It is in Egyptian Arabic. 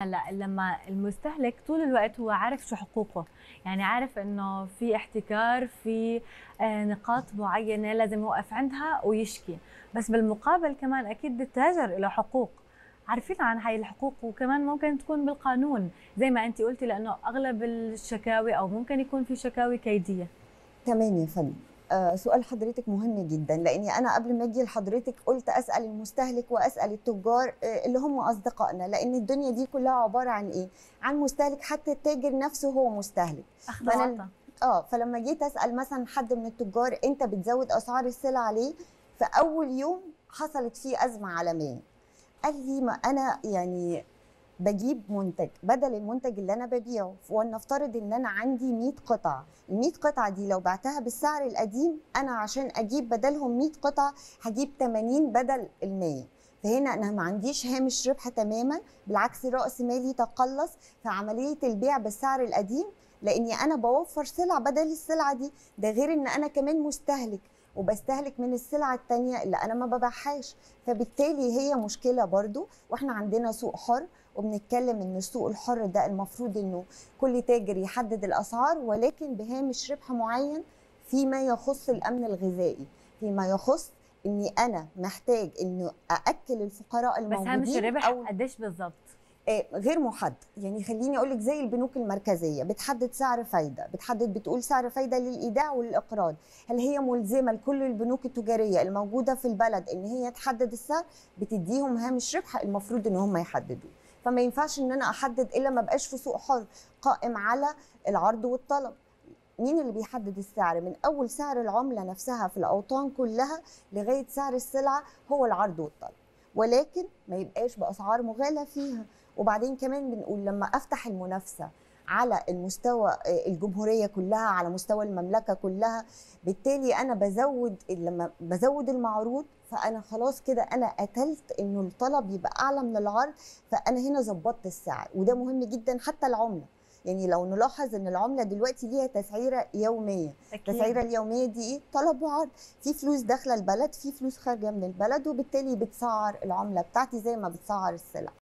هلا لما المستهلك طول الوقت هو عارف شو حقوقه يعني عارف انه في احتكار في آه، نقاط معينه لازم يوقف عندها ويشكي بس بالمقابل كمان اكيد التاجر له حقوق عارفين عن هاي الحقوق وكمان ممكن تكون بالقانون زي ما انت قلتي لانه اغلب الشكاوي او ممكن يكون في شكاوي كيديه تمام يا فندم آه سؤال حضرتك مهم جدا لاني انا قبل ما اجي لحضرتك قلت اسال المستهلك واسال التجار آه اللي هم اصدقائنا لان الدنيا دي كلها عباره عن ايه عن مستهلك حتى التاجر نفسه هو مستهلك اخذ فأنا- وعطا اه فلما جيت اسال مثلا حد من التجار انت بتزود اسعار السلع ليه فاول يوم حصلت فيه ازمه عالميه قال لي ما انا يعني بجيب منتج بدل المنتج اللي انا ببيعه ولنفترض ان انا عندي 100 قطعه ال 100 قطعه دي لو بعتها بالسعر القديم انا عشان اجيب بدلهم 100 قطعه هجيب 80 بدل ال 100 فهنا انا ما عنديش هامش ربح تماما بالعكس راس مالي تقلص في عمليه البيع بالسعر القديم لاني انا بوفر سلع بدل السلعه دي ده غير ان انا كمان مستهلك وبستهلك من السلعه التانية اللي انا ما ببيعهاش فبالتالي هي مشكله برضو واحنا عندنا سوق حر وبنتكلم ان السوق الحر ده المفروض انه كل تاجر يحدد الاسعار ولكن بهامش ربح معين فيما يخص الامن الغذائي فيما يخص اني انا محتاج انه ااكل الفقراء بس الموجودين هامش الربح او قديش بالضبط آه، غير محدد يعني خليني اقول لك زي البنوك المركزيه بتحدد سعر فايده بتحدد بتقول سعر فايده للايداع وللاقراض هل هي ملزمه لكل البنوك التجاريه الموجوده في البلد ان هي تحدد السعر بتديهم هامش ربح المفروض ان هم يحددوه فما ينفعش ان انا احدد الا ما بقاش في سوق حر قائم على العرض والطلب مين اللي بيحدد السعر من اول سعر العمله نفسها في الاوطان كلها لغايه سعر السلعه هو العرض والطلب ولكن ما يبقاش باسعار مغالى فيها وبعدين كمان بنقول لما افتح المنافسه على المستوى آه، الجمهوريه كلها على مستوى المملكه كلها بالتالي انا بزود لما بزود المعروض فانا خلاص كده انا قتلت انه الطلب يبقى اعلى من العرض فانا هنا ظبطت السعر وده مهم جدا حتى العمله يعني لو نلاحظ ان العمله دلوقتي ليها تسعيره يوميه التسعيره اليوميه دي ايه طلب وعرض في فلوس داخله البلد في فلوس خارجه من البلد وبالتالي بتسعر العمله بتاعتي زي ما بتسعر السلع